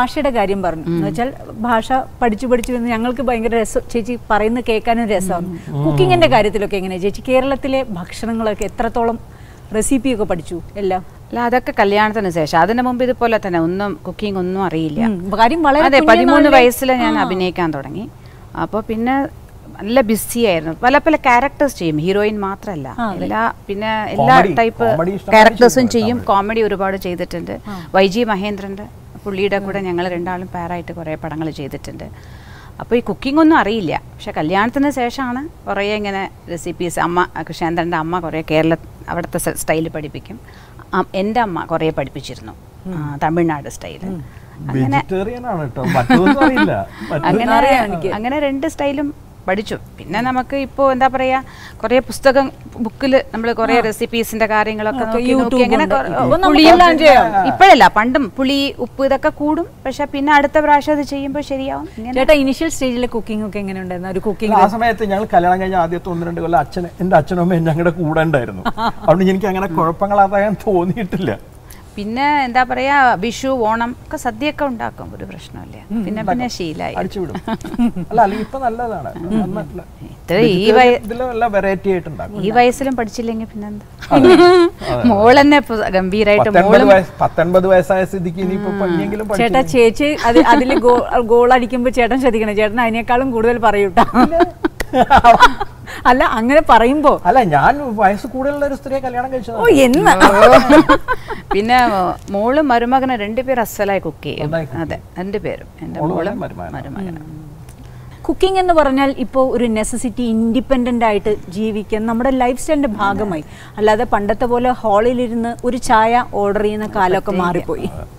ഭാഷയുടെ കാര്യം പറഞ്ഞു എന്ന് വെച്ചാൽ ഭാഷ പഠിച്ചു പഠിച്ചു വന്ന് ഞങ്ങൾക്ക് ഭയങ്കര രസം ചേച്ചി പറയുന്നത് കേൾക്കാനും രസമാണ് കുക്കിങ്ങിന്റെ കാര്യത്തിലൊക്കെ എങ്ങനെയാ ചേച്ചി കേരളത്തിലെ ഭക്ഷണങ്ങളൊക്കെ എത്രത്തോളം റെസിപ്പിയൊക്കെ പഠിച്ചു എല്ലാം അല്ല അതൊക്കെ കല്യാണത്തിന് ശേഷം അതിന് മുമ്പ് ഇതുപോലെ തന്നെ ഒന്നും കുക്കിംഗ് ഒന്നും അറിയില്ല ഉം, കാര്യം വളരെ അതെ കുഞ്ഞു പതിമൂന്ന് നാളിലെ- വയസ്സിൽ ഞാൻ അഭിനയിക്കാൻ തുടങ്ങി അപ്പോൾ പിന്നെ നല്ല ബിസി ആയിരുന്നു പല പല ക്യാരക്ടേഴ്സ് ചെയ്യും ഹീറോയിൻ മാത്രമല്ല എല്ലാ പിന്നെ എല്ലാ Comedy- ടൈപ്പ് comedy ഇഷ്ടംപോലെ ക്യാരക്ടേഴ്സും ചെയ്തിട്ടുണ്ട് ചെയ്യും കോമഡി ഒരുപാട് ചെയ്തിട്ടുണ്ട് വൈജി മഹേന്ദ്രൻ്റെ പുള്ളിയുടെ കൂടെ ഞങ്ങൾ രണ്ടാളും പാരായിട്ട് കുറേ പടങ്ങൾ ചെയ്തിട്ടുണ്ട് അപ്പോൾ ഈ കുക്കിംഗ് ഒന്നും അറിയില്ല പക്ഷെ കല്യാണത്തിന് ശേഷമാണ് കുറേ ഇങ്ങനെ റെസിപ്പീസ് അമ്മ കൃഷ്ണേന്ദ്രൻ്റെ അമ്മ കുറേ കേരള അവിടുത്തെ സ്റ്റൈൽ പഠിപ്പിക്കും അം- എൻ്റെ അമ്മ കുറേ പഠിപ്പിച്ചിരുന്നു ആ, തമിഴ്നാട് സ്റ്റൈൽ അങ്ങനെ വെജിറ്റേറിയൻ ആണ് കേട്ടോ മറ്റൊന്നും അറിയില്ല മറ്റൊന്നും അങ്ങനെ അറിയാം എനിക്ക്. അങ്ങനെ രണ്ട് സ്റ്റൈലും പഠിച്ചു പിന്നെ നമുക്ക് ഇപ്പോൾ എന്താ പറയാ കുറേ പുസ്തകം ബുക്കിൽ നമ്മൾ കുറേ റെസിപ്പീസിന്റെ കാര്യങ്ങളൊക്കെ ഒക്കെ നോക്കി യൂട്യൂബ് നോക്കി അങ്ങനെ ഉണ്ട്. കുറേ- ഇപ്പൊ നമുക്ക് പുളിയും എല്ലാം ചെയ്യാം. ഇപ്പോഴല്ല പണ്ടും പുളി ഉപ്പ് ഇതൊക്കെ കൂടും പക്ഷെ പിന്നെ അടുത്ത പ്രാവശ്യം അത് ചെയ്യുമ്പോൾ ശരിയാവും ഇങ്ങനെ ചേട്ടാ ഇനിഷ്യൽ സ്റ്റേജിലെ കുക്കിംഗ് ഒക്കെ എങ്ങനെ ഉണ്ടായിരുന്നു ഒരു കുക്കിംഗ് ആ സമയത്ത് ഞങ്ങൾ കല്യാണം കഴിഞ്ഞ ആദ്യത്തെ ഒന്ന് രണ്ട് കൊല്ലം അച്ഛൻ എന്റെ അച്ഛനും അമ്മയും ഞങ്ങളുടെ കൂടെ ഉണ്ടായിരുന്നു അതുകൊണ്ട് എനിക്ക് അങ്ങനെ കുഴപ്പങ്ങളാതാൻ തോന്നിയിട്ടില്ല പിന്നെ എന്താ പറയാ വിഷു ഓണം ഒക്കെ സദ്യയൊക്കെ ഉണ്ടാക്കും ഒരു പ്രശ്നമില്ല പിന്നെ പിന്നെ ശീലായി അടിച്ചുവിടും അല്ല അല്ലെങ്കിൽ ഇപ്പൊ നല്ലതാണ് നന്ന- ഇത്ര ഈ വയ ഇതിലും എല്ലാം വെറൈറ്റി ആയിട്ട് ഉണ്ടാക്കും ഈ വയസ്സിലും പഠിച്ചില്ലെങ്കിൽ പിന്നെന്താ മോളെന്നെ ഇപ്പൊ ഗംഭീരായിട്ട് പത്തൊൻപത് മോളും വയസ്സ് പത്തൊൻപത് വയസ്സായ സ്ഥിതിക്ക് ഇനിയിപ്പോ പണിയെങ്കിലും ചേട്ടാ ചേച്ചി അത് അതിൽ ഗോൾ അടിക്കുമ്പോൾ ചേട്ടൻ ശ്രദ്ധിക്കണം ചേട്ടൻ അതിനേക്കാളും കൂടുതൽ പറയൂട്ടാ അല്ല അങ്ങനെ പറയുമ്പോ അല്ല ഞാൻ വയസ്സ് കൂടുതലുള്ള ഒരു സ്ത്രീയെ കല്യാണം കഴിച്ചത് ഓ എന്ന് പിന്നെ മോളും മരുമകനും രണ്ടുപേരും അസലായി കുക്ക് ചെയ്യും നന്നായി cook അതെ രണ്ടുപേരും എൻ്റെ മോളും മോളും മരുമകനും. മരുമകനും കുക്കിംഗ് എന്ന് പറഞ്ഞാൽ ഇപ്പോൾ ഒരു നെസസിറ്റി ഇൻഡിപെൻഡൻ്റ് ആയിട്ട് ജീവിക്കാൻ നമ്മുടെ ലൈഫ് സ്റ്റൈലിന്റെ ഭാഗമായി അല്ലാതെ പണ്ടത്തെ പോലെ ഹാളിലിരുന്ന് ഒരു ചായ ഓർഡർ ചെയ്യുന്ന കാലമൊക്കെ മാറിപ്പോയി